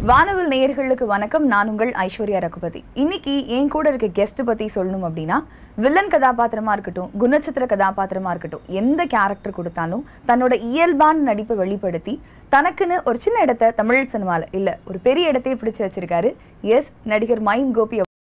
வானவில் நேயர்களுக்கு வணக்கம் நான் உங்கள் ஐஸ்வர்யா ரகுபதி இன்னைக்கு என் கூட இருக்க கெஸ்ட் பத்தி சொல்லணும் அப்படின்னா வில்லன் கதாபாத்திரமா இருக்கட்டும் குணச்சித்திர கதாபாத்திரமா இருக்கட்டும் எந்த கேரக்டர் கொடுத்தாலும் தன்னோட இயல்பான நடிப்பை வெளிப்படுத்தி தனக்குன்னு ஒரு சின்ன இடத்த தமிழ் சினிமால இல்ல ஒரு பெரிய இடத்தையே பிடிச்சு வச்சிருக்காரு எஸ் நடிகர் மைம் கோபி அவ-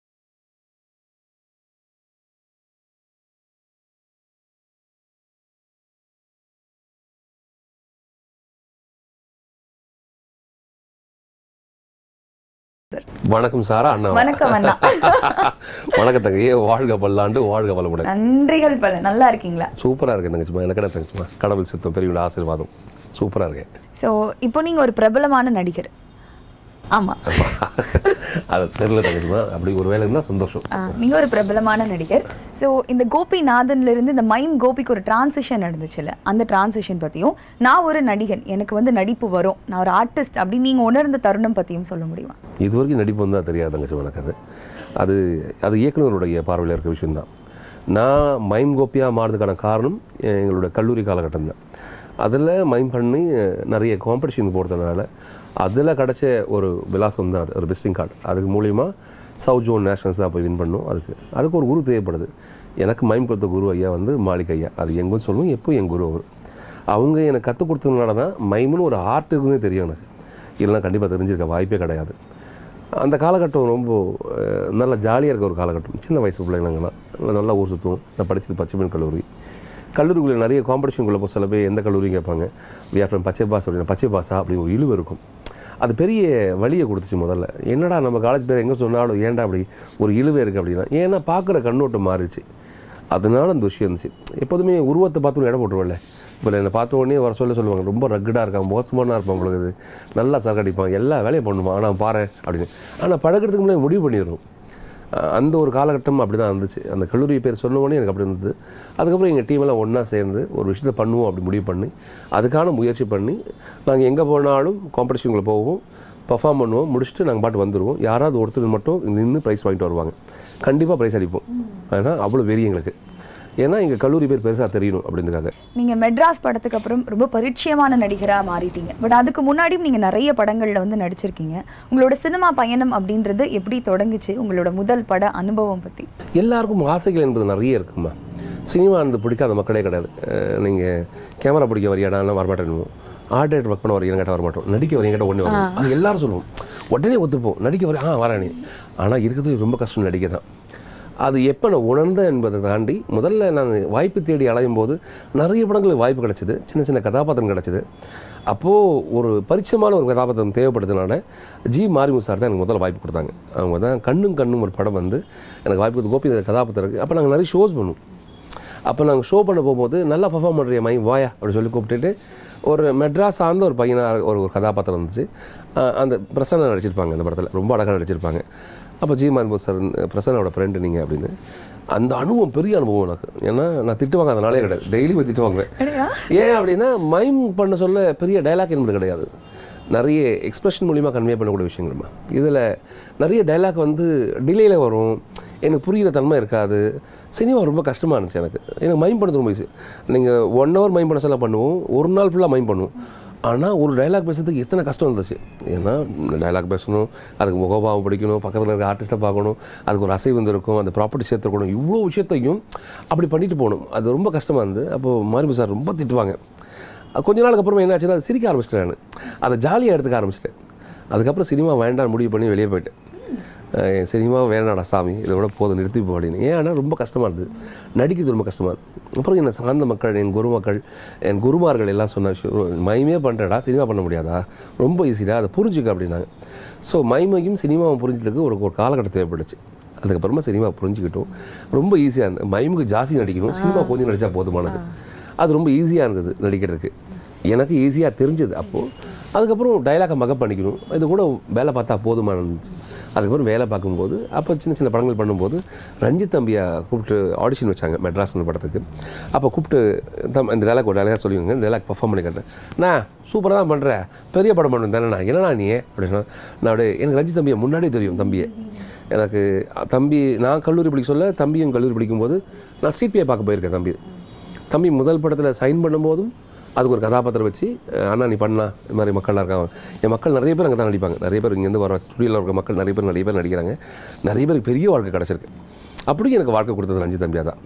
வணக்கம் சாரா அண்ணா வணக்கம் அண்ணா வணக்கம் தங்கையே வாழ்க பல்லாண்டு வாழ்க வளமுடன் நன்றிகள் பல நல்லா இருக்கீங்களா சூப்பரா இருக்கு தங்கச்சிமா எனக்கு என்ன தங்கச்சிமா கடவுள் சித்தம் பெரியவங்கள ஆசீர்வாதம் சூப்பரா இருக்கேன் ஸோ இப்போ நீங்க ஒரு பிரபலமான நடிகர் ஆமா அது தெரியல தங்கச்சிமா அப்படி ஒரு வேலை இருந்தால் சந்தோஷம் ஆ, நீங்க ஒரு பிரபலமான நடிகர் ஸோ இந்த கோபிநாதன்ல இருந்து இந்த மைம் கோபிக்கு ஒரு டிரான்சிஷன் நடந்துச்சுல்ல அந்த டிரான்சிஷன் பத்தியும் நான் ஒரு நடிகன் எனக்கு வந்து நடிப்பு வரும் நான் ஒரு ஆர்டிஸ்ட் அப்படின்னு நீங்க உணர்ந்த தருணம் பத்தியும் சொல்ல முடியுமா இது வரைக்கும் நடிப்பு வந்தால் தெரியாது தங்கச்சிமா எனக்கு அது அது அது இயக்குனருடைய பார்வையில் இருக்க விஷயம்தான் நான் மைம் கோப்பியாக மாறதுக்கான காரணம் எங்களோட கல்லூரி காலகட்டம் தான் அதில் மைம் பண்ணி அஹ், நிறைய காம்படிஷன் போகிறதுனால அதில் கிடச்ச ஒரு விலாசம் தான் அது ஒரு விசிட்டிங் கார்டு அதுக்கு மூலிமா சவுத் ஜோன் நேஷனல்ஸ் தான் போய் வின் பண்ணோம் அதுக்கு அதுக்கு ஒரு குரு தேவைப்படுது எனக்கு மைம் கொடுத்த குரு ஐயா வந்து மாளிகை ஐயா அது எங்கும் சொல்லுவோம் எப்போ என் குரு அவர் அவங்க எனக்கு கற்றுக் கொடுத்ததுனால தான் மைம்னு ஒரு ஆர்ட் இருக்குன்னே தெரியும் எனக்கு இல்லைன்னா கண்டிப்பாக தெரிஞ்சிருக்க வாய்ப்பே கிடையாது அந்த காலகட்டம் ரொம்ப அஹ், நல்ல ஜாலியாக இருக்க ஒரு காலகட்டம் சின்ன வயசு பிள்ளைங்களாம் நல்லா நல்லா ஊர் சுற்றுவோம் நான் படித்தது பச்சைமீன் கல்லூரி கல்லூரிக்குள்ளே நிறைய காம்படிஷனுக்குள்ளே போய் சில பேர் எந்த கல்லூரியும் கேட்பாங்க வி ஆர் ஃப்ரம் பச்சை பாஸ் அப்படின்னா பச்சை பாஸா அப்படி ஒரு இழிவு இருக்கும் அது பெரிய வழியை கொடுத்துச்சு முதல்ல என்னடா நம்ம காலேஜ் பேர் எங்கே சொன்னாலும் ஏன்டா அப்படி ஒரு இழுவே இருக்குது அப்படின்னா ஏன்னா பார்க்குற கண்ணோட்டம் மாறிடுச்சு அதனால அந்த விஷயம் இருந்துச்சு எப்போதுமே உருவத்தை பார்த்து இடம் போட்டுருவல்ல இப்போ என்னை பார்த்த உடனே வர சொல்ல சொல்லுவாங்க ரொம்ப ரக்கடாக இருக்கான் மோசமான இருப்பான் உங்களுக்கு இது நல்லா சரக்கடிப்பான் எல்லா வேலையும் பண்ணுவான் ஆனால் பாரு அப்படின்னு ஆனால் பழகிறதுக்கு முன்னாடி முடிவு பண்ணிடுறோம் அஹ் அந்த ஒரு காலகட்டம் அப்படி தான் இருந்துச்சு அந்த கல்லூரி பேர் சொன்ன உடனே எனக்கு அப்படி இருந்தது அதுக்கப்புறம் எங்கள் டீமெல்லாம் ஒன்றா சேர்ந்து ஒரு விஷயத்தை பண்ணுவோம் அப்படி முடிவு பண்ணி அதுக்கான முயற்சி பண்ணி நாங்கள் எங்கே போனாலும் காம்படிஷனுக்குள்ளே போவோம் பர்ஃபார்ம் பண்ணுவோம் முடிச்சுட்டு நாங்கள் பாட்டு வந்துடுவோம் யாராவது ஒருத்தர் மட்டும் நின்று ப்ரைஸ் வாங்கிட்டு வருவாங்க கண்டிப்பாக ப்ரைஸ் அடிப்போம் ஏன்னா அவ்வளோ வெறி எங்களுக்கு ஏன்னா எங்கள் கல்லூரி பேர் பெருசாக தெரியணும் அப்படின்றதுக்காக நீங்க மெட்ராஸ் படத்துக்கு அப்புறம் ரொம்ப பரிச்சயமான நடிகரா மாறிட்டீங்க பட் அதுக்கு முன்னாடியும் நீங்க நிறைய படங்கள்ல வந்து நடிச்சிருக்கீங்க உங்களோட சினிமா பயணம் அப்படின்றது எப்படி தொடங்குச்சு உங்களோட முதல் பட அனுபவம் பத்தி எல்லாருக்கும் ஆசைகள் என்பது நிறைய இருக்குமா சினிமா அந்த பிடிக்காத மக்களே கிடையாது நீங்கள் கேமரா பிடிக்க வரியாடானா வரமாட்டேன் ஆர்ட் டைரக்டர் ஒர்க் பண்ண வரீங்கன்னு கேட்டால் வரமாட்டோம் நடிக்க வரீங்க கேட்டால் உடனே வரும் அது எல்லாரும் சொல்லுவோம் உடனே ஒத்துப்போம் நடிக்க வர ஆ வரேனே ஆனால் இருக்கிறது ரொம்ப கஷ்டம் நடிக்க தான் அது எப்போ நான் உணர்ந்தேன் என்பதை தாண்டி முதல்ல நான் வாய்ப்பு தேடி அலையும் போது நிறைய படங்களுக்கு வாய்ப்பு கிடைச்சிது சின்ன சின்ன கதாபாத்திரம் கிடைச்சிது அப்போது ஒரு பரிச்சயமான ஒரு கதாபாத்திரம் தேவைப்படுறதுனால ஜி மாரிமு சார் தான் எனக்கு முதல்ல வாய்ப்பு கொடுத்தாங்க அவங்க தான் கண்ணும் கண்ணும் ஒரு படம் வந்து எனக்கு வாய்ப்பு கொடுத்து கோபி இந்த கதாபாத்திரம் இருக்குது அப்போ நாங்கள் நிறைய ஷோஸ் பண்ணுவோம் அப்போ நாங்கள் ஷோ பண்ண போகும்போது நல்லா பர்ஃபார்ம் பண்ணுறிய மை வாயா அப்படின்னு சொல்லி கூப்பிட்டுட்டு ஒரு மெட்ராஸ் சார்ந்த ஒரு பையனாக ஒரு ஒரு கதாபாத்திரம் இருந்துச்சு அஹ் அந்த பிரசன்னா நடிச்சிருப்பாங்க அந்த படத்தில் ரொம்ப அழகாக நடிச்சிருப்பாங்க அப்போ ஜி மாரிமு சார் பிரசன்னாவோட ஃப்ரெண்டு நீங்கள் அப்படின்னு அந்த அனுபவம் பெரிய அனுபவம் எனக்கு ஏன்னா நான் திட்டு வாங்க அதனாலே கிடையாது டெய்லி போய் திட்டு வாங்குவேன் ஏன் அப்படின்னா மைம் பண்ண சொல்ல பெரிய டைலாக் என்பது கிடையாது நிறைய எக்ஸ்பிரஷன் மூலிமா கன்வே பண்ணக்கூடிய விஷயங்கள்மா இதில் நிறைய டைலாக் வந்து டிலேயில் வரும் எனக்கு புரிகிற தன்மை இருக்காது சினிமா ரொம்ப கஷ்டமாக இருந்துச்சு எனக்கு எனக்கு மைம் பண்ணது ரொம்ப ஈஸி நீங்கள் ஒன் ஹவர் மைம் பண்ண சொல்ல பண்ணுவோம் ஒரு நாள் ஃபுல்லாக மைம் பண்ணுவோம் ஆனால் ஒரு டைலாக் பேசுறதுக்கு எத்தனை கஷ்டம் இருந்துச்சு ஏன்னா டைலாக் பேசணும் அதுக்கு முகபாவம் படிக்கணும் பக்கத்தில் இருக்க ஆர்டிஸ்ட்டை பார்க்கணும் அதுக்கு ஒரு அசைவு இருக்கும் அந்த ப்ராப்பர்ட்டி சேர்த்துக்கணும் இவ்வளோ விஷயத்தையும் அப்படி பண்ணிட்டு போகணும் அது ரொம்ப கஷ்டமாக இருந்து அப்போது மாரிமு சார் ரொம்ப திட்டுவாங்க அது கொஞ்ச நாளுக்கு அப்புறமா என்னாச்சுன்னா அது சிரிக்க ஆரம்பிச்சிட்டேன் நான் அதை ஜாலியாக எடுத்துக்க ஆரம்பிச்சிட்டேன் அதுக்கப்புறம் சினிமா வேண்டாம் முடிவு பண்ணி வெளியே போயிட்டேன் அஹ் சினிமா வேணாடா சாமி இதை விட போதும் நிறுத்தி போ அப்படின்னு ஏன்னா ரொம்ப கஷ்டமாக இருந்தது நடிக்கிறது ரொம்ப கஷ்டமாக இருந்தது அப்புறம் என்னை சார்ந்த மக்கள் என் குருமக்கள் என் குருமார்கள் எல்லாம் சொன்ன விஷயம் மைமே பண்ணுறடா சினிமா பண்ண முடியாதா ரொம்ப ஈஸிடா அதை புரிஞ்சுக்க அப்படின்னாங்க ஸோ மைமையும் சினிமாவும் புரிஞ்சதுக்கு ஒரு ஒரு காலகட்டம் தேவைப்பட்டுச்சு அதுக்கப்புறமா சினிமா புரிஞ்சுக்கிட்டோம் ரொம்ப ஈஸியாக இருந்தது மைமுக்கு ஜாஸ்தி நடிக்கணும் சினிமா கொஞ்சம் நடித்தா போதுமானது அது ரொம்ப ஈஸியாக இருந்தது நடிக்கிறதுக்கு எனக்கு ஈஸியாக தெரிஞ்சது அப்போது அதுக்கப்புறம் டைலாக்கை மகப் பண்ணிக்கணும் இது கூட வேலை பார்த்தா போதுமான இருந்துச்சு அதுக்கப்புறம் வேலை பார்க்கும்போது அப்போ சின்ன சின்ன படங்கள் பண்ணும்போது ரஞ்சித் தம்பியை கூப்பிட்டு ஆடிஷன் வச்சாங்க மெட்ராஸ்னு படத்துக்கு அப்போ கூப்பிட்டு தம் இந்த டைலாக் ஒரு டைலாக் சொல்லிவிங்க இந்த டைலாக் பர்ஃபார்ம் பண்ணி கேட்டேன் நான் சூப்பராக தான் பண்ணுறேன் பெரிய படம் பண்ணுவேன் தானே நான் என்னண்ணா நீ அப்படின்னா நான் அப்படியே எனக்கு ரஞ்சித் தம்பியை முன்னாடியே தெரியும் தம்பியை எனக்கு தம்பி நான் கல்லூரி படிக்க சொல்ல தம்பியும் கல்லூரி படிக்கும்போது நான் ஸ்ட்ரீட் பியை பார்க்க போயிருக்கேன் தம்பி தம்பி முதல் படத்தில் சைன் பண்ணும்போதும் அதுக்கு ஒரு கதாபாத்திரம் வச்சு அஹ், அண்ணா நீ பண்ணா இது மாதிரி மக்கள்லாம் இருக்காங்க என் மக்கள் நிறைய பேர் அங்கே தான் நடிப்பாங்க நிறைய பேர் இங்கேருந்து வர ஸ்டுடியோவில் இருக்க மக்கள் நிறைய பேர் நிறைய பேர் நடிக்கிறாங்க நிறைய பேருக்கு பெரிய வாழ்க்கை கிடச்சிருக்கு அப்படியும் எனக்கு வாழ்க்கை கொடுத்தது ரஞ்சித் தம்பியா தான்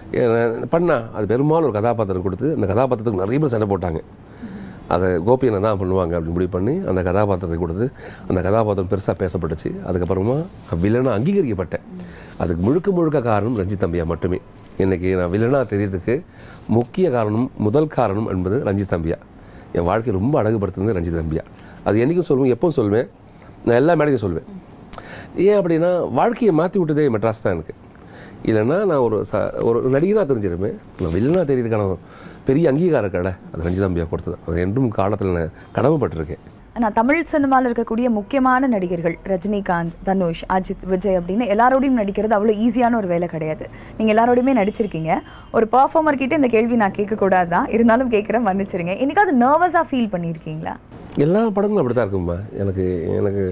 ஏன் பண்ணா அது பெரும்பாலும் ஒரு கதாபாத்திரம் கொடுத்து அந்த கதாபாத்திரத்துக்கு நிறைய பேர் சண்டை போட்டாங்க அதை கோபியனை தான் பண்ணுவாங்க அப்படி முடிவு பண்ணி அந்த கதாபாத்திரத்தை கொடுத்து அந்த கதாபாத்திரம் பெருசாக பேசப்பட்டுச்சு அதுக்கப்புறமா வில்லனாக அங்கீகரிக்கப்பட்டேன் அதுக்கு முழுக்க முழுக்க காரணம் ரஞ்சித் தம்பியா மட்டுமே இன்றைக்கி நான் வில்லனாக தெரியறதுக்கு முக்கிய காரணம் முதல் காரணம் என்பது ரஞ்சித் தம்பியா என் வாழ்க்கை ரொம்ப அழகுபடுத்துனது ரஞ்சித் தம்பியா அது என்றைக்கும் சொல்லுவேன் எப்பவும் சொல்லுவேன் நான் எல்லா மேடையும் சொல்லுவேன் ஏன் அப்படின்னா வாழ்க்கையை மாற்றி விட்டதே மெட்ராஸ் தான் எனக்கு இல்லைன்னா நான் ஒரு ச ஒரு நடிகனாக தெரிஞ்சிருப்பேன் நான் வில்லனாக தெரியறதுக்கான பெரிய அங்கீகாரம் கடை அது ரஞ்சித் தம்பியா கொடுத்தது அது என்றும் காலத்தில் நான் கடமைப்பட்டிருக்கேன் நான் தமிழ் சினிமாவில் இருக்கக்கூடிய முக்கியமான நடிகர்கள் ரஜினிகாந்த் தனுஷ் அஜித் விஜய் அப்படின்னு எல்லாரோடையும் நடிக்கிறது அவ்வளோ ஈஸியான ஒரு வேலை கிடையாது நீங்கள் எல்லாரோடையுமே நடிச்சிருக்கீங்க ஒரு பர்ஃபார்மர் கிட்ட இந்த கேள்வி நான் கேட்கக்கூடாது தான் இருந்தாலும் கேட்குறேன் மன்னிச்சிருங்க என்னைக்காவது நர்வஸாக ஃபீல் பண்ணியிருக்கீங்களா எல்லா படங்களும் அப்படி தான் இருக்கும்மா எனக்கு எனக்கு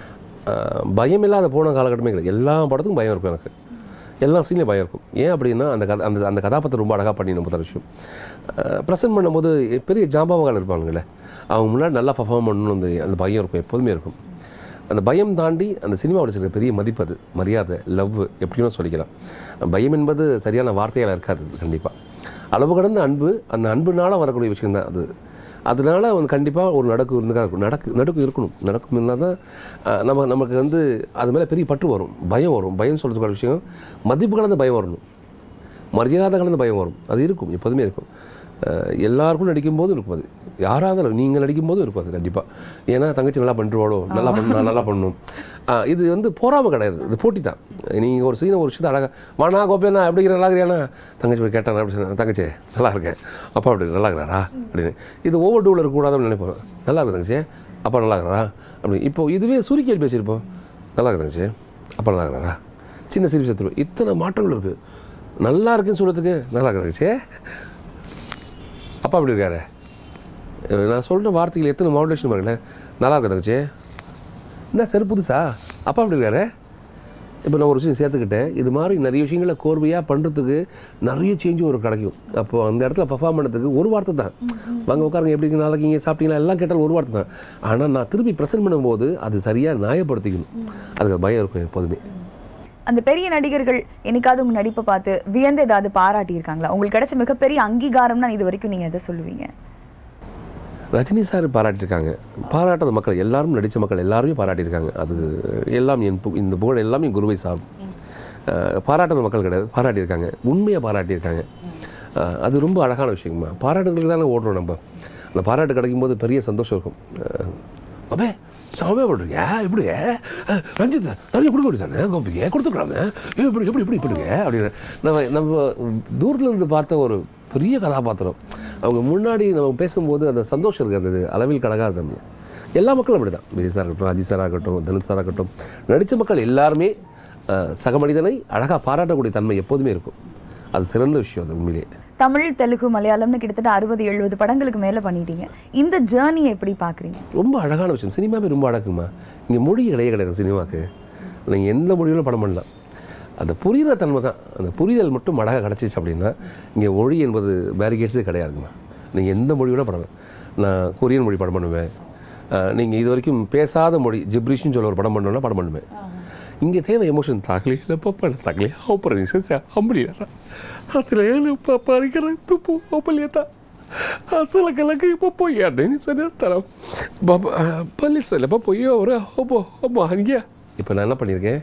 ஆஹ், பயம் இல்லாத போன காலகட்டமே கிடையாது எல்லா படத்துக்கும் பயம் இருக்கும் எனக்கு எல்லா சீன்லையும் பயம் இருக்கும் ஏன் அப்படின்னா அந்த கதை அந்த அந்த கதாபாத்திரம் ரொம்ப அழகாக பண்ணிடணும் முதல் விஷயம் ப்ரெசென்ட் பண்ணும்போது பெரிய ஜாம்பவங்கள் இருப்பாங்களே அவங்க முன்னாடி நல்லா பர்ஃபார்ம் பண்ணணும் அந்த அந்த பயம் இருக்கும் எப்போதுமே இருக்கும் அந்த பயம் தாண்டி அந்த சினிமா வச்சிருக்க பெரிய மதிப்பு அது மரியாதை லவ் எப்படியும் சொல்லிக்கலாம் பயம் என்பது சரியான வார்த்தையாக இருக்காது கண்டிப்பாக அளவு கடந்த அன்பு அந்த அன்புனால வரக்கூடிய விஷயம் தான் அது அதனால வந்து கண்டிப்பாக ஒரு நடக்கு இருந்துக்காக இருக்கும் நடக்கு நடுக்கு இருக்கணும் நடக்கும் இருந்தால் தான் அஹ், நம்ம நமக்கு வந்து அது மேலே பெரிய பற்று வரும் பயம் வரும் பயம் சொல்கிறதுக்கான விஷயம் மதிப்பு கலந்த பயம் வரணும் மரியாதை கலந்த பயம் வரும் அது இருக்கும் எப்போதுமே இருக்கும் அஹ், எல்லாருக்கும் நடிக்கும்போது இருக்கும் அது யாராக இருந்தாலும் நீங்கள் நடிக்கும்போதும் இருக்கும் அது கண்டிப்பாக ஏன்னா தங்கச்சி நல்லா பண்ணிட்டுவாளோ நல்லா பண்ணு நான் நல்லா பண்ணணும் அஹ், இது வந்து போராமல் கிடையாது இது போட்டி தான் நீங்கள் ஒரு சீனை ஒரு விஷயத்தை அழகாக வானா கோபியண்ணா எப்படி இருக்கிற நல்லா இருக்கிறியாண்ணா தங்கச்சி போய் கேட்டானா அப்படி சொன்னா தங்கச்சி நல்லா இருக்கேன் அப்பா அப்படி நல்லா இருக்கிறாரா அப்படின்னு இது ஓவர் டூவில் இருக்கக்கூடாதுன்னு நினைப்போம் நல்லா இருக்கு தங்கச்சி அப்பா நல்லா இருக்கிறாரா அப்படி இப்போ இதுவே சுருக்கியல் பேசியிருப்போம் நல்லா இருக்கு தங்கச்சி அப்பா நல்லா இருக்கிறாரா சின்ன சிரிப்பு சத்துருவோம் இத்தனை மாற்றங்கள் இருக்குது நல்லா இருக்குன்னு சொல்கிறதுக்கு நல்லா இருக்கு தங்கச்சி அப்பா அப்படி இருக்காரு அஹ் நான் சொல்கிற வார்த்தைகள் எத்தனை மாடுலேஷன் பாருங்களேன் நல்லா இருக்கு தங்கச்சி என்ன சரி புதுசா அப்பா அப்படி இருக்காரு இப்போ நான் ஒரு விஷயம் சேர்த்துக்கிட்டேன் இது மாதிரி நிறைய விஷயங்களை கோர்வையாக பண்ணுறதுக்கு நிறைய சேஞ்சும் ஒரு கிடைக்கும் அப்போ அந்த இடத்துல பர்ஃபார்ம் பண்ணுறதுக்கு ஒரு வார்த்தை தான் வாங்க உட்காருங்க எப்படி இருக்கு நாளைக்கு இங்கே சாப்பிட்டீங்களா எல்லாம் கேட்டாலும் ஒரு வார்த்தை தான் ஆனால் நான் திருப்பி ப்ரெசென்ட் பண்ணும்போது அது சரியாக நியாயப்படுத்திக்கணும் அதுக்கு பயம் இருக்கும் எப்போதுமே அந்த பெரிய நடிகர்கள் என்னைக்காவது உங்கள் நடிப்பை பார்த்து வியந்து ஏதாவது பாராட்டியிருக்காங்களா உங்களுக்கு கிடைச்ச மிகப்பெரிய அங்கீகாரம்னா இது வரைக்கும் நீங்கள் எதை சொல்லுவீங்க ரஜினி சார் பாராட்டியிருக்காங்க பாராட்டாத மக்கள் எல்லாரும் நடித்த மக்கள் எல்லாருமே பாராட்டியிருக்காங்க அது எல்லாம் என் பு- இந்த புகழ் எல்லாமே குருவை சாரும் அஹ், பாராட்டாத மக்கள் கிடையாது பாராட்டியிருக்காங்க உண்மையாக பாராட்டியிருக்காங்க அஹ், அது ரொம்ப அழகான விஷயங்கம்மா பாராட்டுகளுக்கு தானே ஓடுறோம் நம்ம அந்த பாராட்டு கிடைக்கும் போது பெரிய சந்தோஷம் இருக்கும் அஹ், அப்பே சாமியா பண்ணுறீங்க எப்படி அஹ், ரஞ்சித் நிறைய கொடுக்க வேண்டியதானே கோபிங்க கொடுத்துக்கலாமே ஏய், எப்படி எப்படி இப்படி இப்படிங்க அப்படின்னு நம்ம நம்ம தூரத்துல இருந்து பார்த்த ஒரு பெரிய கதாபாத்திரம் அவங்க முன்னாடி நம்ம பேசும்போது அந்த சந்தோஷம் இருக்குது அந்த அளவில் கடகாத தம்பி எல்லா மக்களும் அப்படி தான் விஜய் சார் இருக்கட்டும் அஜித் சார் ஆகட்டும் தனுஷ் சார் ஆகட்டும் நடித்த மக்கள் எல்லாருமே அஹ், சக மனிதனை அழகாக பாராட்டக்கூடிய தன்மை எப்போதுமே இருக்கும் அது சிறந்த விஷயம் அது உண்மையிலேயே தமிழ் தெலுங்கு மலையாளம்னு கிட்டத்தட்ட அறுபது எழுபது படங்களுக்கு மேலே பண்ணிட்டீங்க இந்த ஜேர்னியை எப்படி பார்க்குறீங்க ரொம்ப அழகான விஷயம் சினிமாவே ரொம்ப அழகுமா இங்கே மொழி கிடையாது கிடையாது சினிமாவுக்கு நீங்கள் எந்த மொழியிலும் படம் பண்ணலாம் அந்த புரிகிற தன்மை தான் அந்த புரிதல் மட்டும் அழகாக கிடச்சிச்சு அப்படின்னா இங்கே மொழி என்பது பேரிகேட்ஸே கிடையாதுங்கம்மா நீங்கள் எந்த மொழி வேணால் படம் நான் கொரியன் மொழி படம் பண்ணுவேன் நீங்கள் இது வரைக்கும் பேசாத மொழி ஜிப்ரிஷ்னு சொல்ல ஒரு படம் பண்ணணும்னா படம் பண்ணுவேன் இங்கே தேவை எமோஷன் தகலி பாப்பா தகலி ஆப்பரேஷன் அம்பளியா அதில் ஏழு பாப்பா இருக்கிற துப்பு ஒப்பலியத்தா అసలు కలకి పోయాడు సరే தரம் பாபா பள்ளிசல போய் ஒரு ஓப்போ ஓப்போ அங்கேயா இப்போ நான் என்ன பண்ணியிருக்கேன்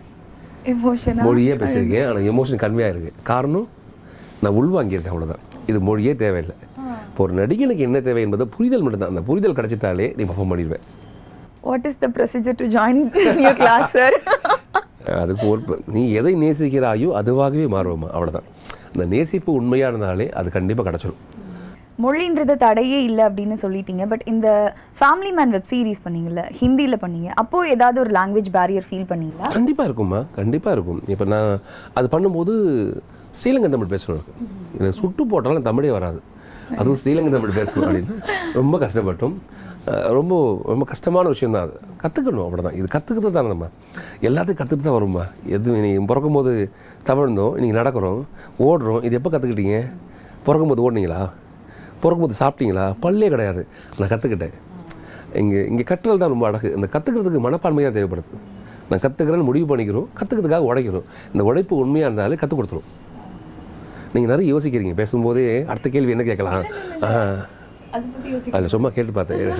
எமோஷனா மொழியே பேசியிருக்கேன் ஆனால் எமோஷன் கம்மியாக இருக்குது காரணம் நான் உள்வாங்கியிருக்கேன் அவ்வளோதான் இது மொழியே தேவையில்லை இப்போ ஒரு நடிகனுக்கு என்ன தேவை என்பதை புரிதல் மட்டும்தான் அந்த புரிதல் கிடைச்சிட்டாலே நீ பர்ஃபார்ம் பண்ணிடுவேன் what is the procedure to join your class sir அதுக்கு ஒரு நீ எதை நேசிக்கிறாயோ அதுவாகவே மாறுவோமா அவ்வளோதான் அந்த நேசிப்பு உண்மையாக இருந்தாலே அது கண்டிப்பாக கிடச்சிடும் மொழின்றது தடையே இல்லை அப்படின்னு சொல்லிட்டீங்க பட் இந்த ஃபேமிலி மேன் வெப் சீரிஸ் பண்ணீங்கல்ல ஹிந்தியில் பண்ணீங்க அப்போ ஏதாவது ஒரு லாங்குவேஜ் பேரியர் ஃபீல் பண்ணீங்களா கண்டிப்பாக இருக்கும்மா கண்டிப்பாக இருக்கும் இப்போ நான் அது பண்ணும்போது ஸ்ரீலங்கன் தமிழ் பேசணும் இதை சுட்டு போட்டாலும் தமிழே வராது அதுவும் ஸ்ரீலங்கன் தமிழ் பேசணும் அப்படின்னு ரொம்ப கஷ்டப்பட்டோம் அஹ் ரொம்ப ரொம்ப கஷ்டமான விஷயம் தான் அது கற்றுக்கணும் அவ்வளோதான் இது கற்றுக்கிறது தானே நம்ம எல்லாத்தையும் கற்றுட்டு தான் வரும்மா எது நீ பிறக்கும்போது தவழ்ந்தோம் இன்றைக்கி நடக்கிறோம் ஓடுறோம் இது எப்போ கற்றுக்கிட்டீங்க பிறக்கும்போது ஓடுனீங்களா பிறக்கும்போது சாப்பிட்டீங்களா பல்லே கிடையாது நான் கற்றுக்கிட்டேன் இங்கே இங்கே கற்றல் தான் ரொம்ப அழகு இந்த கற்றுக்கிறதுக்கு மனப்பான்மை தான் தேவைப்படுது நான் கற்றுக்கிறேன்னு முடிவு பண்ணிக்கிறோம் கற்றுக்கிறதுக்காக உடைக்கிறோம் இந்த உழைப்பு உண்மையாக இருந்தாலே கற்றுக் கொடுத்துரும் நீங்கள் நிறைய யோசிக்கிறீங்க பேசும்போதே அடுத்த கேள்வி என்ன கேட்கலாம் ஆ அதை பத்தி யோசி அதில் சும்மா கேட்டு பார்த்தேன்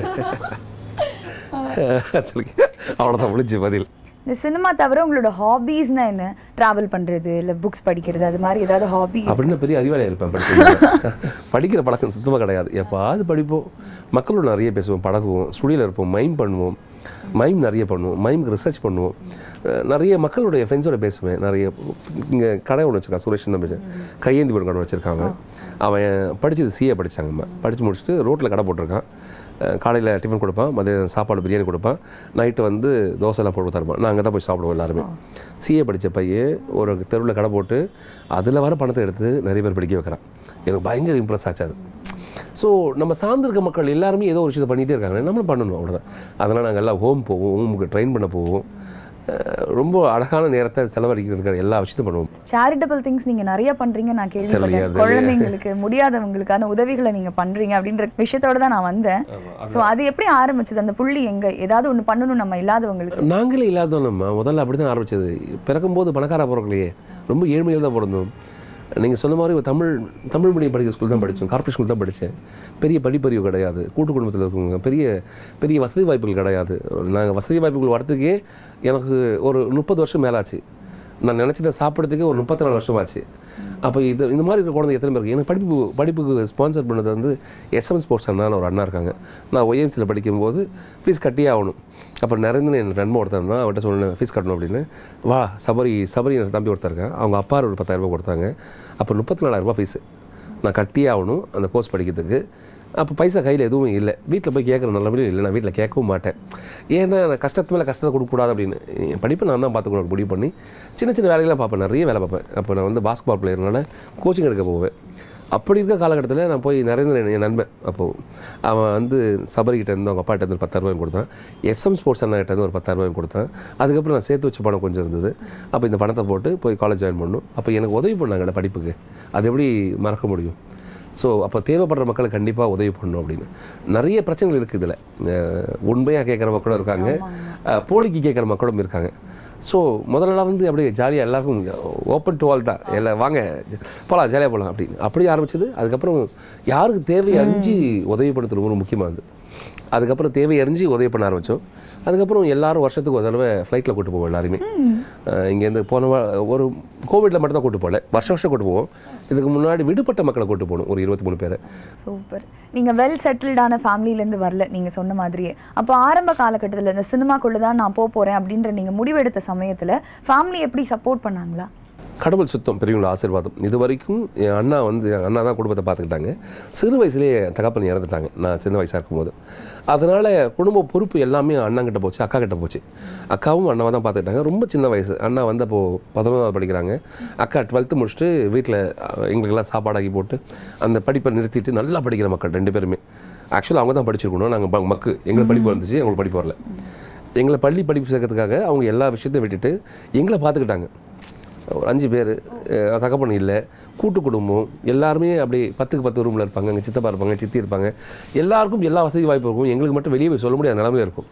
சொல்லுங்க அவ்வளோதான் முடிஞ்சு பதில் இந்த சினிமா தவிர உங்களோட ஹாபீஸ்னா என்ன டிராவல் பண்றது இல்ல புக்ஸ் படிக்கிறது அது மாதிரி ஏதாவது ஹாபி அப்படின்னு பெரிய அறிவாளியாக இருப்பேன் படிச்சு படிக்கிற பழக்கம் சுத்தமாக கிடையாது எப்பாவது படிப்போம் மக்களோட நிறைய பேசுவோம் பழகுவோம் ஸ்டுடியோவில் இருப்போம் மைம் பண்ணுவோம் மைம் நிறைய பண்ணுவோம் மைம்க்கு ரிசர்ச் பண்ணுவோம் அஹ் நிறைய மக்களுடைய ஃப்ரெண்ட்ஸோட பேசுவேன் நிறைய இங்கே கடை ஒன்று வச்சிருக்கான் சுரேஷ் தான் பேசுவேன் கையேந்தி ஒரு கடை வச்சுருக்காங்க அவன் படிச்சது சிஏ படிச்சாங்கம்மா படித்து முடிச்சுட்டு ரோட்டில் கடை போட்டிருக்கான் காலையில் டிஃபன் கொடுப்பான் மதியம் சாப்பாடு பிரியாணி கொடுப்பான் நைட்டு வந்து தோசைலாம் போட்டு தருப்பான் நான் அங்கே தான் போய் சாப்பிடுவோம் எல்லாருமே சிஏ படித்த பையன் ஒரு தெருவில் கடை போட்டு அதில் வர பணத்தை எடுத்து நிறைய பேர் படிக்க வைக்கிறான் எனக்கு பயங்கர இம்ப்ரெஸ் ஆச்சு அது ஸோ நம்ம சார்ந்திருக்க மக்கள் எல்லாருமே ஏதோ ஒரு விஷயத்தை பண்ணிகிட்டே இருக்காங்க நம்மளும் பண்ணணும் அவ்வளோதான் அதனால் நாங்கள் எல்லாம் ஹோம் போவோம் ஹோமுக்கு ட்ரெயின் பண்ண போவோம் அஹ் ரொம்ப அழகான நேரத்தை செலவழிக்கிறதுக்கு எல்லா விஷயத்தையும் பண்ணுவோம் சேரிட்டபிள் திங்ஸ் நீங்க நிறைய பண்றீங்க நான் கேள்விப்பட்டேன் தெரியாது. குழந்தைங்களுக்கு முடியாதவங்களுக்கான உதவிகளை நீங்க பண்றீங்க அப்படின்ற விஷயத்தோட தான் நான் வந்தேன் சோ அது எப்படி ஆரம்பிச்சது அந்த புள்ளி எங்க ஏதாவது ஒண்ணு பண்ணணும் நம்ம இல்லாதவங்களுக்கு நாங்களே இல்லாதோம் நம்ம முதல்ல அப்படி தான் ஆரம்பிச்சது பிறக்கும்போது பணக்காரா பிறக்கலையே ரொம்ப ஏழ்மையில் தான் பிறந்தோம் நீங்கள் சொன்ன மாதிரி ஒரு தமிழ் தமிழ் மீடியம் படிக்கிற ஸ்கூல் தான் படித்தோம் கார்ப்பரேட் ஸ்கூல் தான் படித்தேன் பெரிய படிப்பறிவு கிடையாது கூட்டு குடும்பத்தில் இருக்கவங்க பெரிய பெரிய வசதி வாய்ப்புகள் கிடையாது நாங்கள் வசதி வாய்ப்புகள் வரத்துக்கே எனக்கு ஒரு முப்பது வருஷம் மேலாச்சு நான் நினச்சதை சாப்பிட்றதுக்கே ஒரு முப்பத்தி நாலு வருஷம் ஆச்சு அப்போ இது இந்த மாதிரி இருக்கிற குழந்தை எத்தனை பேருக்கு எனக்கு படிப்பு படிப்புக்கு ஸ்பான்சர் பண்ணது வந்து எஸ்எம் ஸ்போர்ட்ஸ் அண்ணான்னு ஒரு அண்ணா இருக்காங்க நான் ஒய்எம்சியில் படிக்கும்போது ஃபீஸ் கட்டியே ஆகணும் அப்போ நரேந்திரன் என் ஃப்ரெண்ட் ஒருத்தர் தான் அவர்கிட்ட சொன்னேன் ஃபீஸ் கட்டணும் அப்படின்னு வா சபரி சபரி என் தம்பி ஒருத்தர் இருக்கான் அவங்க அப்பா ஒரு பத்தாயிரம் ரூபாய் கொடுத்தாங்க அப்போ முப்பத்தி நாலாயிரரூபா ஃபீஸு நான் கட்டியே ஆகணும் அந்த கோர்ஸ் படிக்கிறதுக்கு அப்போ பைசா கையில் எதுவும் இல்லை வீட்டில் போய் கேட்குற நிலமையிலும் இல்லை நான் வீட்டில் கேட்கவும் மாட்டேன் ஏன்னா நான் கஷ்டத்து மேலே கஷ்டத்தை கொடுக்கக்கூடாது அப்படின்னு என் படிப்பை நான் தான் பார்த்துக்கணும் முடிவு பண்ணி சின்ன சின்ன வேலைகள்லாம் பார்ப்பேன் நிறைய வேலை பார்ப்பேன் அப்போ நான் வந்து பாஸ்கெட்பால் பிளேயர்னால கோச்சிங் எடுக்க போவேன் அப்படி இருக்க காலகட்டத்தில் நான் போய் நரேந்திரன் என் நண்பன் அப்போது அவன் வந்து சபரிக்கிட்ட இருந்து அவங்க அப்பாட்ட இருந்து ஒரு பத்தாயிரம் கொடுத்தான் எஸ்எம் ஸ்போர்ட்ஸ் அண்ணா கிட்ட இருந்து ஒரு பத்தாயிரம் கொடுத்தேன் அதுக்கப்புறம் நான் சேர்த்து வச்ச பணம் கொஞ்சம் இருந்தது அப்போ இந்த பணத்தை போட்டு போய் காலேஜ் ஜாயின் பண்ணணும் அப்போ எனக்கு உதவி பண்ணாங்கல்ல படிப்புக்கு அது எப்படி மறக்க முடியும் ஸோ அப்போ தேவைப்படுற மக்களுக்கு கண்டிப்பாக உதவி பண்ணணும் அப்படின்னு நிறைய பிரச்சனைகள் இருக்குது இதில் உண்மையாக கேட்குற மக்களும் இருக்காங்க அஹ், போலிக்கு கேட்குற மக்களும் இருக்காங்க ஸோ முதல்லலாம் வந்து அப்படியே ஜாலியாக எல்லாருக்கும் ஓப்பன் டு ஆல் தான் எல்லாம் வாங்க போகலாம் ஜாலியாக போகலாம் அப்படின்னு அப்படி ஆரம்பிச்சது அதுக்கப்புறம் யாருக்கு தேவை அறிஞ்சு உதவி பண்ணுறது ரொம்ப முக்கியமானது அதுக்கப்புறம் தேவை அறிஞ்சு உதவி பண்ண ஆரம்பித்தோம் அதுக்கப்புறம் எல்லாரும் வருஷத்துக்கு ஒரு தடவை ஃப்ளைட்டில் கூட்டு போவோம் எல்லாருமே அஹ் இங்கேருந்து போன வா- ஒரு கோவிட்டில் மட்டும் தான் கூட்டு போகல வருஷம் வருஷம் கூட்டு போவோம் இதுக்கு முன்னாடி விடுபட்ட மக்களை கூட்டு போகணும் ஒரு இருபத்தி மூணு பேரை சூப்பர் நீங்க வெல் செட்டில்டான ஃபேமிலிலேருந்து வரல நீங்க சொன்ன மாதிரியே அப்போ ஆரம்ப காலகட்டத்தில் இந்த சினிமாக்குள்ள தான் நான் போக போறேன் அப்படின்ற நீங்க முடிவெடுத்த சமயத்துல ஃபேமிலி எப்படி சப்போர்ட் பண்ணாங்களா கடவுள் சுத்தம் பெரியவங்களோட ஆசீர்வாதம் இது வரைக்கும் என் அண்ணா வந்து என் அண்ணா தான் குடும்பத்தை பார்த்துக்கிட்டாங்க சிறு வயசுலேயே தகப்பன் இறந்துட்டாங்க நான் சின்ன வயசாக இருக்கும்போது அதனால் குடும்ப பொறுப்பு எல்லாமே அண்ணங்கிட்ட போச்சு அக்கா கிட்ட போச்சு அக்காவும் அண்ணாவை தான் பார்த்துக்கிட்டாங்க ரொம்ப சின்ன வயசு அண்ணா வந்து அப்போது பதினொன்றாவது படிக்கிறாங்க அக்கா டுவெல்த்து முடிச்சுட்டு வீட்டில் எங்களுக்கெல்லாம் சாப்பாடாக்கி போட்டு அந்த படிப்பை நிறுத்திட்டு நல்லா படிக்கிற மக்கள் ரெண்டு பேருமே ஆக்சுவலாக அவங்க தான் படிச்சிருக்கணும் நாங்கள் மக்கு எங்களுக்கு படிப்பு வந்துச்சு எங்களுக்கு படிப்பு வரல எங்களை பள்ளி படிப்பு சேர்க்கறதுக்காக அவங்க எல்லா விஷயத்தையும் விட்டுட்டு எங்களை பார்த்துக்கிட்டாங்க ஒரு அஞ்சு பேர் தகப்பன் இல்லை கூட்டு குடும்பம் எல்லாருமே அப்படி பத்துக்கு பத்து ரூமில் இருப்பாங்க எங்கள் சித்தப்பா இருப்பாங்க சித்தி இருப்பாங்க எல்லாருக்கும் எல்லா வசதி வாய்ப்பு இருக்கும் எங்களுக்கு மட்டும் வெளியே போய் சொல்ல முடியாத நிலைமையாக இருக்கும்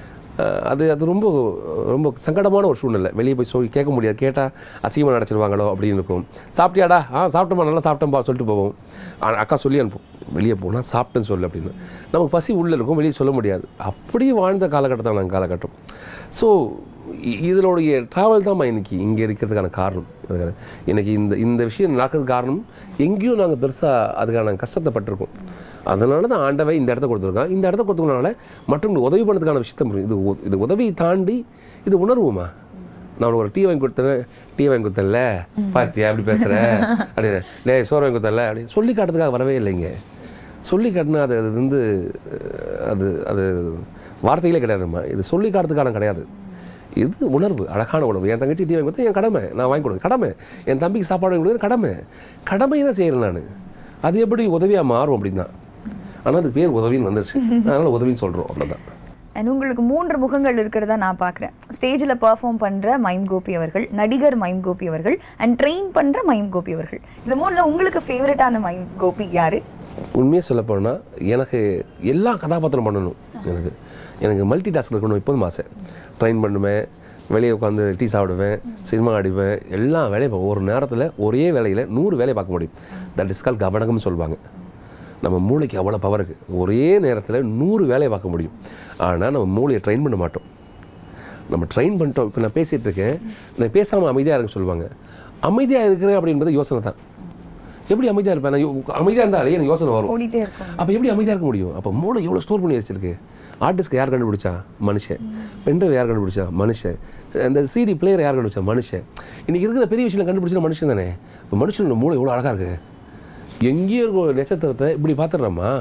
அஹ் அது அது ரொம்ப ரொம்ப சங்கடமான ஒரு சூழ்நிலை வெளியே போய் சொல்லி கேட்க முடியாது கேட்டால் அசிங்கமாக நினச்சிருவாங்களோ அப்படின்னு இருக்கும் சாப்பிட்டியாடா ஆ சாப்பிட்டோமா நல்லா சாப்பிட்டோம்பா சொல்லிட்டு போவோம் ஆனா, அக்கா சொல்லி அனுப்பும் வெளியே போனால் சாப்பிட்டேன்னு சொல்லு அப்படின்னு நமக்கு பசி உள்ளே இருக்கும் வெளியே சொல்ல முடியாது அப்படியே வாழ்ந்த காலகட்டத்தில் நாங்கள் காலகட்டம் ஸோ இதனுடைய ட்ராவல் தான் இன்னைக்கு இங்கே இருக்கிறதுக்கான காரணம் அதுக்கான எனக்கு இந்த இந்த விஷயம் நடக்கிறதுக்கு காரணம் எங்கேயும் நாங்கள் பெருசாக அதுக்கான கஷ்டத்தை பட்டிருக்கோம் அதனால தான் ஆண்டவை இந்த இடத்த கொடுத்துருக்கான் இந்த இடத்த கொடுத்ததுனால மற்றவங்களுக்கு உதவி பண்ணதுக்கான விஷயத்த முடியும் இது உ- இது உதவியை தாண்டி இது உணர்வுமா நான் உனக்கு ஒரு டீ வாங்கி கொடுத்தேன் டீ வாங்கி கொடுத்தேன்ல பாத்தியா அப்படி பேசுகிற அப்படின்னு லே சோறு வாங்கி கொடுத்தேன்ல அப்படி சொல்லி காட்டுறதுக்காக வரவே இல்லைங்க சொல்லி காட்டினா அது அது வந்து அஹ், அது அது வார்த்தைகளே கிடையாதும்மா இது சொல்லி காட்டுறதுக்கான கிடையாது இது உணர்வு அழகான உணர்வு என் தங்கச்சி டீ வாங்கி கொடுத்தா என் கடமை நான் வாங்கி கொடுக்க கடமை என் தம்பிக்கு சாப்பாடு வாங்கி கொடுக்குறது கடமை கடமை தான் செய்கிறேன் நான் அது எப்படி உதவியாக மாறும் அப்படின்னா ஆனால் அதுக்கு பேர் உதவின்னு வந்துருச்சு அதனால் உதவின்னு சொல்கிறோம் அவ்வளோதான் அண்ட் உங்களுக்கு மூன்று முகங்கள் இருக்கிறதா நான் பார்க்குறேன் ஸ்டேஜில் பெர்ஃபார்ம் பண்ணுற மைம் கோபி அவர்கள் நடிகர் மைம் கோபி அவர்கள் அண்ட் ட்ரெயின் பண்ணுற மைம் கோபி அவர்கள் இந்த மூணில் உங்களுக்கு ஃபேவரட்டான மைம் கோபி யாரு உண்மையாக சொல்ல போனால் எனக்கு எல்லா கதாபாத்திரம் பண்ணணும் எனக்கு எனக்கு மல்டி டாஸ்க் இருக்கணும் எப்போதும் ஆசை ட்ரெயின் பண்ணுவேன் வெளியே உட்காந்து டீ சாப்பிடுவேன் சினிமா அடிப்பேன் எல்லா வேலையும் பார்ப்பேன். ஒரு நேரத்தில் ஒரே வேலையில் நூறு வேலையை பார்க்க முடியும் தட் இஸ் கால் கவனகம்னு சொல்லுவாங்க நம்ம மூளைக்கு அவ்வளோ பவர் இருக்குது ஒரே நேரத்தில் நூறு வேலையை பார்க்க முடியும் ஆனால் நம்ம மூளையை ட்ரெயின் பண்ண மாட்டோம் நம்ம ட்ரெயின் பண்ணிட்டோம் இப்போ நான் பேசிகிட்டு இருக்கேன் நான் பேசாமல் அமைதியாக இருக்க சொல்லுவாங்க அமைதியாக இருக்கிறேன் அப்படின்றது யோசனை தான் எப்படி அமைதியாக இருப்பேன் நான் யோ- அமைதியாக இருந்தாலே எனக்கு யோசனை வரும் ஓடிட்டே இருக்கும் அப்போ எப்படி அமைதியாக இருக்க முடியும் அப்போ மூளை எவ்வளோ ஸ்டோர் பண்ணி வச்சிருக்கு ஆர்டிஸ்க்கு யார் கண்டுபிடிச்சா மனுஷன் பென்ட்ரைவ் யார் கண்டுபிடிச்சா மனுஷன் அந்த சிடி பிளேயர் யார் கண்டுபிடிச்சா மனுஷன் இன்னைக்கு இருக்கிற பெரிய விஷயம் கண்டுபிடிச்சா மனுஷன் தானே இப்போ மனுஷனோட மூளை எவ்வளோ அழகாக இருக்கு எங்கேயோ இருக்க ஒரு நட்சத்திரத்தை இப்படி பார்த்துடுறோமா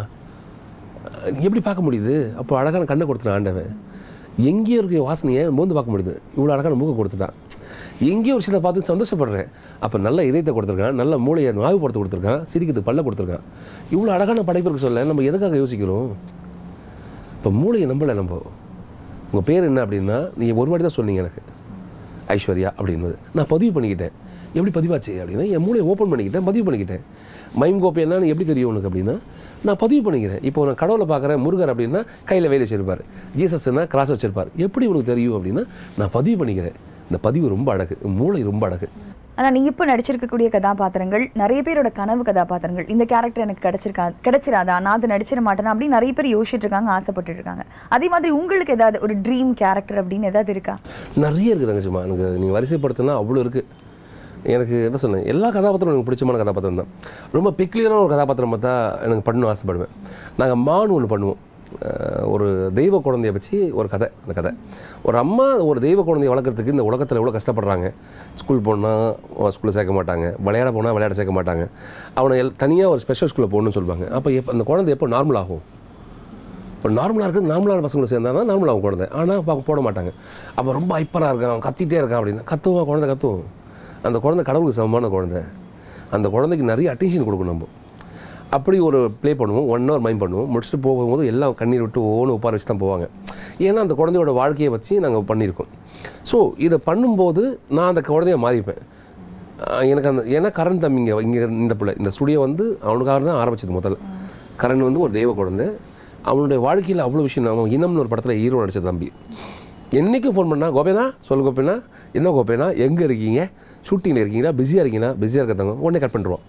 எப்படி பார்க்க முடியுது அப்போ அழகான கண்ணை கொடுத்துட்டான் ஆண்டவன் எங்கேயோ இருக்க வாசனையை மோந்து பார்க்க முடியுது இவ்வளோ அழகான மூக்கை கொடுத்துட்டான் எங்கேயோ ஒரு விஷயத்தை பார்த்து சந்தோஷப்படுறேன் அப்போ நல்ல இதயத்தை கொடுத்துருக்கான் நல்ல மூளையை நாவுபடுத்த கொடுத்துருக்கான் சிரிக்கிறதுக்கு பல்ல கொடுத்துருக்கான் இவ்வளோ அழகான படைப்பு இருக்கு சொல்ல நம்ம எதுக்காக யோசிக்கிறோம் இப்போ மூளையை நம்பலை நம்ம உங்கள் பேர் என்ன அப்படின்னா நீங்கள் ஒரு வாட்டி தான் சொன்னீங்க எனக்கு ஐஸ்வர்யா அப்படின்றது நான் பதிவு பண்ணிக்கிட்டேன் எப்படி பதிவாச்சு அப்படின்னா என் மூளையை ஓப்பன் பண்ணிக்கிட்டேன் பதிவு பண்ணிக்கிட்டேன் மைம் கோப்பை என்னன்னு எப்படி தெரியும் உனக்கு அப்படின்னா நான் பதிவு பண்ணிக்கிறேன் இப்போ நான் கடவுளை பார்க்குறேன் முருகர் அப்படின்னா கையில் வேலை வச்சிருப்பார் ஜீசஸ்னா கிராஸ் வச்சிருப்பார் எப்படி உனக்கு தெரியும் அப்படின்னா நான் பதிவு பண்ணிக்கிறேன் இந்த பதிவு ரொம்ப அழகு மூளை ரொம்ப அழகு ஆனால் நீங்கள் இப்போ நடிச்சிருக்கக்கூடிய கதாபாத்திரங்கள் நிறைய பேரோட கனவு கதாபாத்திரங்கள் இந்த கேரக்டர் எனக்கு கிடைச்சிருக்கா கிடைச்சிராதா நான் அது நடிச்சிட மாட்டேனா அப்படின்னு நிறைய பேர் யோசிச்சுட்டு இருக்காங்க ஆசைப்பட்டுட்டு இருக்காங்க அதே மாதிரி உங்களுக்கு ஏதாவது ஒரு ட்ரீம் கேரக்டர் அப்படின்னு ஏதாவது இருக்கா நிறைய இருக்குது தங்கச்சிம்மா எனக்கு நீங்கள் வரிசைப்படுத்தினா அவ்வளோ இருக்குது எனக்கு என்ன சொன்னேன் எல்லா கதாபாத்திரம் எனக்கு பிடிச்சமான கதாபாத்திரம் தான் ரொம்ப பெக்லியரான ஒரு கதாபாத்திரம் பார்த்தா எனக்கு பண்ணணும் ஆசைப்படுவேன் நாங்கள் மான் ஒன்று பண்ணுவோம் அஹ் ஒரு தெய்வ குழந்தைய வச்சு ஒரு கதை அந்த கதை ஒரு அம்மா ஒரு தெய்வ குழந்தைய வளர்க்குறதுக்கு இந்த உலகத்தில் எவ்வளோ கஷ்டப்படுறாங்க ஸ்கூல் போனால் ஸ்கூலில் சேர்க்க மாட்டாங்க விளையாட போனால் விளையாட சேர்க்க மாட்டாங்க அவனை எல் தனியாக ஒரு ஸ்பெஷல் ஸ்கூலில் போகணும்னு சொல்லுவாங்க அப்போ எப்போ அந்த குழந்தை எப்போ நார்மல் ஆகும் இப்போ நார்மலாக இருக்குது நார்மலான பசங்களை சேர்ந்தானா நார்மலாக அவன் குழந்தை ஆனால் அவங்க போட மாட்டாங்க அப்போ ரொம்ப ஹைப்பராக இருக்கான் அவன் கத்திட்டே இருக்கான் அப்படின்னா கத்துவான் குழந்தை கத்துவோம் அந்த குழந்தை கடவுளுக்கு சமமான குழந்தை அந்த குழந்தைக்கு நிறைய அட்டென்ஷன் கொடுக்கணும் நம்ம அப்படி ஒரு ப்ளே பண்ணுவோம் ஒன் ஹவர் மைண்ட் பண்ணுவோம் முடிச்சுட்டு போகும்போது எல்லாம் கண்ணீர் விட்டு ஒவ்வொன்று உட்கார வச்சு தான் போவாங்க ஏன்னா அந்த குழந்தையோட வாழ்க்கையை வச்சு நாங்கள் பண்ணியிருக்கோம் ஸோ இதை பண்ணும்போது நான் அந்த குழந்தைய மாறிப்பேன் ஆஹ் எனக்கு அந்த ஏன்னா கரண் தம்பிங்க இங்கே இந்த பிள்ளை இந்த ஸ்டுடியோ வந்து அவனுக்காக தான் ஆரம்பிச்சது முதல்ல கரண் வந்து ஒரு தெய்வ குழந்தை அவனுடைய வாழ்க்கையில் அவ்வளோ விஷயம் அவன் இனம்னு ஒரு படத்தில் ஹீரோ நடிச்ச தம்பி என்றைக்கும் ஃபோன் பண்ணா கோபேனா சொல்லு கோபேனா என்ன கோபேனா எங்கே இருக்கீங்க ஷூட்டிங்கில் இருக்கீங்களா பிஸியாக இருக்கீங்களா பிஸியாக இருக்கிறவங்க உடனே கட் பண்ணிடுவான்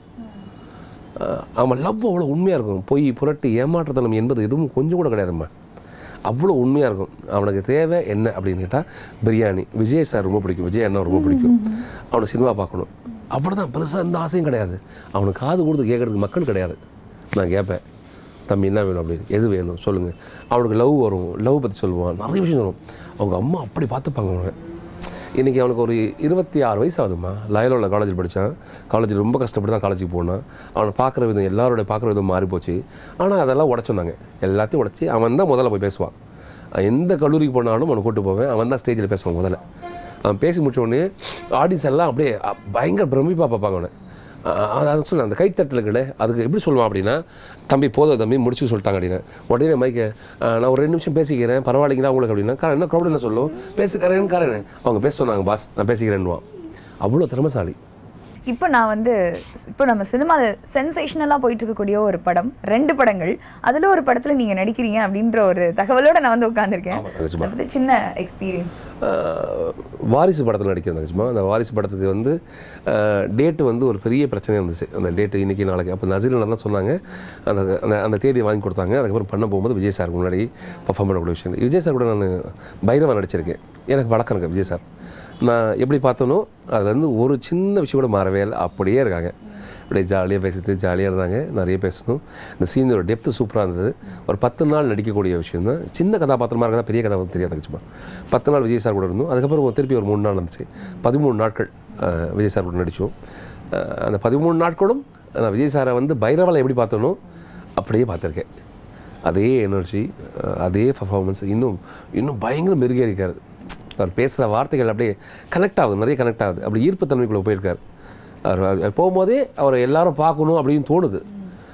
ஆஹ் அவன் லவ் அவ்வளோ உண்மையாக இருக்கும் பொய் புரட்டு ஏமாற்றுத்தனம் என்பது எதுவும் கொஞ்சம் கூட கிடையாதும்மா அவ்வளோ உண்மையாக இருக்கும் அவனுக்கு தேவை என்ன அப்படின்னு கேட்டால் பிரியாணி விஜய் சார் ரொம்ப பிடிக்கும் விஜய் அண்ணா ரொம்ப பிடிக்கும் அவனுக்கு சினிமா பார்க்கணும் அவ்வளோதான் பெருசாக எந்த ஆசையும் கிடையாது அவனுக்கு காது கொடுத்து கேட்குறதுக்கு மக்கள் கிடையாது நான் கேட்பேன் தம்பி என்ன வேணும் அப்படின்னு எது வேணும் சொல்லுங்கள் அவனுக்கு லவ் வரும் லவ் பற்றி சொல்லுவான் நிறைய விஷயம் வரும் அவங்க அம்மா அப்படி பார்த்துப்பாங்க அவனை இன்றைக்கி அவனுக்கு ஒரு இருபத்தி ஆறு வயசு ஆகுதும்மா லயலோல காலேஜில் படித்தான் காலேஜில் ரொம்ப கஷ்டப்பட்டு தான் காலேஜுக்கு போனான் அவனை பார்க்குற விதம் எல்லாரோட பார்க்குற விதம் மாறி போச்சு ஆனால் அதெல்லாம் உடச்சோன்னாங்க எல்லாத்தையும் உடச்சி அவன் தான் முதல்ல போய் பேசுவான் எந்த கல்லூரிக்கு போனாலும் அவனை கூட்டு போவேன் அவன் தான் ஸ்டேஜில் பேசுவான் முதல்ல அவன் பேசி முடிச்ச உடனே ஆடியன்ஸ் எல்லாம் அப்படியே அ, பயங்கர பிரமிப்பாக பார்ப்பாங்க அவனை அஹ் அதாவது சொல்ல அந்த கைத்தட்டல் கடை அதுக்கு எப்படி சொல்லுவான் அப்படின்னா தம்பி போதும் தம்பி முடிச்சு சொல்லிட்டாங்க அப்படின்னா உடனே மைக்க நான் ஒரு ரெண்டு நிமிஷம் பேசிக்கிறேன் பரவாயில்லைங்களா உங்களுக்கு அப்படின்னா காரன் என்ன க்ரௌட் என்ன சொல்லும் பேசுக்கிறேன்னு காரன் அவங்க பேச சொன்னாங்க பாஸ் நான் பேசிக்கிறேன்னுவான் அவ்வளோ திறமசாலி இப்போ நான் வந்து இப்போ நம்ம சினிமாவில் சென்சேஷனலாக போயிட்டு இருக்கக்கூடிய ஒரு படம் ரெண்டு படங்கள் அதில் ஒரு படத்தில் நீங்கள் நடிக்கிறீங்க அப்படின்ற ஒரு தகவலோட நான் வந்து உட்காந்துருக்கேன் ஆமா, நிஜமா. அதை பத்தி சின்ன எக்ஸ்பீரியன்ஸ் ஆஹ் வாரிசு படத்தில் நடிக்கிறேன் சும்மா அந்த வாரிசு படத்துக்கு வந்து டேட்டு வந்து ஒரு பெரிய பிரச்சனையாக இருந்துச்சு அந்த டேட்டு இன்றைக்கி நாளைக்கு அப்போ நசீரில் தான் சொன்னாங்க அந்த அந்த அந்த தேதியை வாங்கி கொடுத்தாங்க அதுக்கப்புறம் பண்ண போகும்போது விஜய் சார் முன்னாடி பர்ஃபார்ம் பண்ணக்கூடிய விஷயம் விஜய் சார் கூட நான் பைரவா நடிச்சிருக்கேன் எனக்கு வழக்கம் இருக்கு விஜய் சார் நான் எப்படி பார்த்தனோ அதுல இருந்து ஒரு சின்ன விஷயம் கூட மாறவே இல்லை அப்படியே இருக்காங்க அப்படியே ஜாலியாக பேசிட்டு ஜாலியாக இருந்தாங்க நிறைய பேசணும் இந்த சீனோட டெப்த்து சூப்பராக இருந்தது ஒரு பத்து நாள் நடிக்கக்கூடிய விஷயம் தான் சின்ன கதாபாத்திரமாக இருக்கா பெரிய கதாபாத்திரம் தெரியாது சும்மா பத்து நாள் விஜய் சார் கூட இருந்தோம் அதுக்கப்புறம் திருப்பி ஒரு மூணு நாள் இருந்துச்சு பதிமூணு நாட்கள் அஹ், விஜய் சார் கூட நடித்தோம் அந்த பதிமூணு நாட்களும் நான் விஜய் சாரை வந்து பைரவால எப்படி பார்த்தனோ அப்படியே பார்த்துருக்கேன் அதே எனர்ஜி அதே பர்ஃபார்மன்ஸ் இன்னும் இன்னும் பயங்கர மெருகேறிக்காரு அவர் பேசுகிற வார்த்தைகள் அப்படியே கனெக்ட் ஆகுது நிறைய கனெக்ட் ஆகுது அப்படி ஈர்ப்பு தன்மைக்குள்ளே போயிருக்காரு அவர் அவர் போகும்போதே அவரை எல்லாரும் பார்க்கணும் அப்படின்னு தோணுது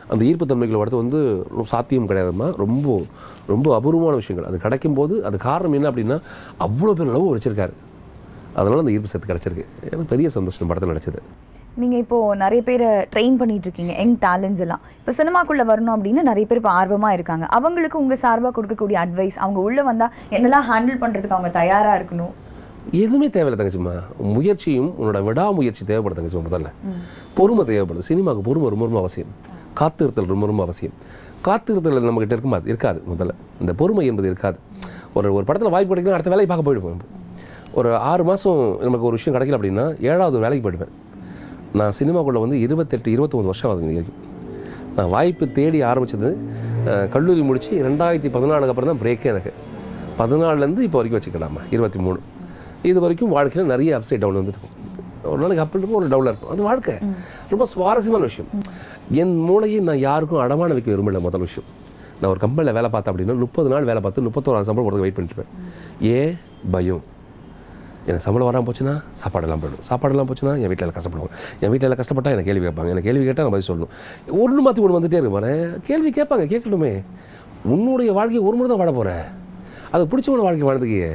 அந்த ஈர்ப்புத்தன்மைகளை வரது வந்து சாத்தியம் கிடையாதுமா ரொம்ப ரொம்ப அபூர்வமான விஷயங்கள் அது கிடைக்கும் போது அது காரணம் என்ன அப்படின்னா அவ்வளோ பேர் லவ் வச்சிருக்காரு அதனால அந்த ஈர்ப்பு சத்து கிடச்சிருக்கு எனக்கு பெரிய சந்தோஷம் படத்தில் நடிச்சது நீங்கள் இப்போது நிறைய பேரை ட்ரெயின் பண்ணிட்டு இருக்கீங்க யங் டேலண்ட்ஸ் எல்லாம் இப்போ சினிமாக்குள்ளே வரணும் அப்படின்னு நிறைய பேர் இப்போ ஆர்வமாக இருக்காங்க அவங்களுக்கு உங்கள் சார்பாக கொடுக்கக்கூடிய அட்வைஸ் அவங்க உள்ளே வந்தால் என்னெல்லாம் ஹேண்டில் பண்ணுறதுக்கு அவங்க தயாராக இருக்கணும் எதுவுமே தேவையில்லை தங்கச்சிம்மா முயற்சியும் உன்னோட விடாமுயற்சி தேவைப்படுது தங்கச்சிம்மா முதல்ல பொறுமை தேவைப்படுது சினிமாவுக்கு பொறுமை ரொம்ப ரொம்ப அவசியம் காத்திருத்தல் ரொம்ப ரொம்ப அவசியம் காத்திருத்தல் நம்மகிட்ட இருக்குமா இருக்காது முதல்ல இந்த பொறுமை என்பது இருக்காது ஒரு ஒரு படத்தில் வாய்ப்பு கிடைக்கலாம் அடுத்த வேலையை பார்க்க போயிடுவோம் ஒரு ஆறு மாதம் நமக்கு ஒரு விஷயம் கிடைக்கல அப்படின்னா ஏழாவது ஒரு வேலைக்கு போயிடுவேன் நான் சினிமாக்குள்ளே வந்து இருபத்தெட்டு இருபத்தொம்பது வருஷம் ஆகுது இது வரைக்கும் நான் வாய்ப்பு தேடி ஆரம்பித்தது கல்லூரி முடித்து ரெண்டாயிரத்தி பதினாலுக்கு அப்புறம் தான் பிரேக்கே எனக்கு பதினாலுலேருந்து இப்போ வரைக்கும் வச்சுக்கலாமா இருபத்தி மூணு இது வரைக்கும் வாழ்க்கையில் நிறைய அப்சைட் டவுன் வந்துட்டு இருக்கும் ஒரு நாளைக்கு அப் இருக்கும் ஒரு டவுனில் இருக்கும் அது வாழ்க்கை ரொம்ப சுவாரஸ்யமான விஷயம் என் மூளையை நான் யாருக்கும் அடமான வைக்க விரும்பல முதல் விஷயம் நான் ஒரு கம்பெனியில் வேலை பார்த்தேன் அப்படின்னா முப்பது நாள் வேலை பார்த்து முப்பத்தோராம் சம்பளம் கொடுத்து வெயிட் பண்ணிட்டு இருப்பேன் ஏன் பயம் எனக்கு சம்பளம் வராமல் போச்சுன்னா சாப்பாடெல்லாம் போயிடும் சாப்பாடெல்லாம் போச்சுன்னா என் வீட்டில் எல்லாம் கஷ்டப்படுவாங்க என் வீட்டில் எல்லாம் கஷ்டப்பட்டா எனக்கு கேள்வி கேட்பாங்க எனக்கு கேள்வி கேட்டால் நான் பதில் சொல்லணும் ஒன்று மாற்றி ஒன்று வந்துட்டே இருக்கு பாரு கேள்வி கேட்பாங்க கேட்கணுமே உன்னுடைய வாழ்க்கையை ஒரு முறை தான் வாழ போகிற அது பிடிச்சவன வாழ்க்கை வாழ்ந்துக்கியே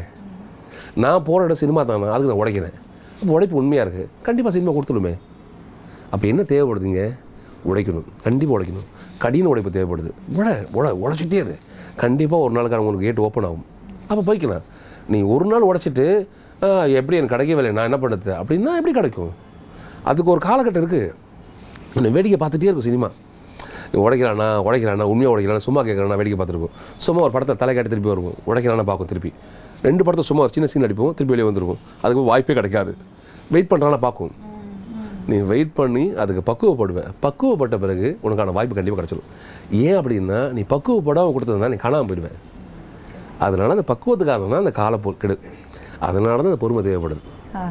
நான் போகிற இடம் சினிமா தானே அதுக்கு நான் உடைக்கிறேன் அப்போ உழைப்பு உண்மையாக இருக்குது கண்டிப்பாக சினிமா கொடுத்துடுமே அப்போ என்ன தேவைப்படுதுங்க உழைக்கணும் கண்டிப்பாக உழைக்கணும் கடின உழைப்பு தேவைப்படுது உழ உழ உழைச்சிட்டே இரு கண்டிப்பாக ஒரு நாளுக்கு உங்களுக்கு கேட் ஓப்பன் ஆகும் அப்போ போய்க்கலாம் நீ ஒரு நாள் உழைச்சிட்டு "ஆ, எப்படி எனக்கு கிடைக்கவே இல்லை நான் என்ன பண்ணுறது அப்படின்னா எப்படி கிடைக்கும் அதுக்கு ஒரு காலகட்டம் இருக்குது உன்னை வேடிக்கை பார்த்துட்டே இருக்கும் சினிமா நீ உடைக்கிறானா உடைக்கிறானா உண்மையாக உடைக்கிறானா சும்மா கேட்குறானா வேடிக்கை பார்த்துருக்கும் சும்மா ஒரு படத்தை தலை காட்டி திருப்பி வருவோம் உடைக்கிறானா பார்க்கும் திருப்பி ரெண்டு படத்தை சும்மா ஒரு சின்ன சீன் அடிப்போம் திருப்பி வெளியே வந்துருக்கும் அதுக்கு வாய்ப்பே கிடைக்காது வெயிட் பண்ணுறானா பார்க்கும் நீ வெயிட் பண்ணி அதுக்கு பக்குவப்படுவேன் பக்குவப்பட்ட பிறகு உனக்கான வாய்ப்பு கண்டிப்பாக கிடச்சிடும் ஏன் அப்படின்னா நீ பக்குவப்படாமல் கொடுத்ததுனா நீ காணாமல் போயிடுவேன் அதனால அந்த பக்குவத்துக்காக தான் அந்த காலப்போ கெடு அதனால தான் அந்த பொறுமை தேவைப்படுது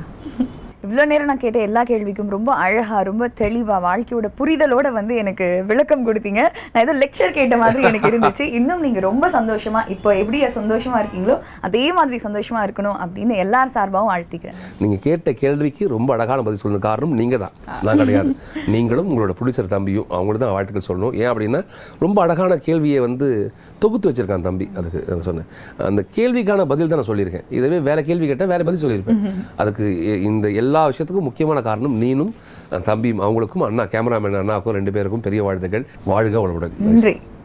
இவ்வளோ நேரம் நான் கேட்ட எல்லா கேள்விக்கும் ரொம்ப அழகாக ரொம்ப தெளிவாக வாழ்க்கையோட புரிதலோட வந்து எனக்கு விளக்கம் கொடுத்தீங்க நான் ஏதோ லெக்சர் கேட்ட மாதிரி எனக்கு இருந்துச்சு இன்னும் நீங்கள் ரொம்ப சந்தோஷமா இப்போ எப்படி சந்தோஷமா இருக்கீங்களோ அதே மாதிரி சந்தோஷமா இருக்கணும் அப்படின்னு எல்லார் சார்பாகவும் வாழ்த்திக்கிறேன் நீங்கள் கேட்ட கேள்விக்கு ரொம்ப அழகான பதில் சொல்லணும் காரணம் நீங்கள் தான் நான் கிடையாது நீங்களும் உங்களோட ப்ரொடியூசர் தம்பியும் அவங்களுக்கு தான் வாழ்த்துக்கள் சொல்லணும் ஏன் அப்படின்னா ரொம்ப அழகான கேள்வியை வந்து தொகுத்து வச்சிருக்கான் தம்பி அதுக்கு நான் சொன்னேன் அந்த கேள்விக்கான பதில் தான் நான் சொல்லியிருக்கேன் இதுவே வேற கேள்வி கேட்டால் வேற பதில் சொல்லியிருப்பேன் அதுக்கு இ- இந்த எல்லா விஷயத்துக்கும் முக்கியமான காரணம் நீனும் அஹ், தம்பியும் அவங்களுக்கும் அண்ணா கேமராமேன் அண்ணாவுக்கும் ரெண்டு பேருக்கும் பெரிய வாழ்த்துக்கள் வாழ்க வளமுடன் நன்றி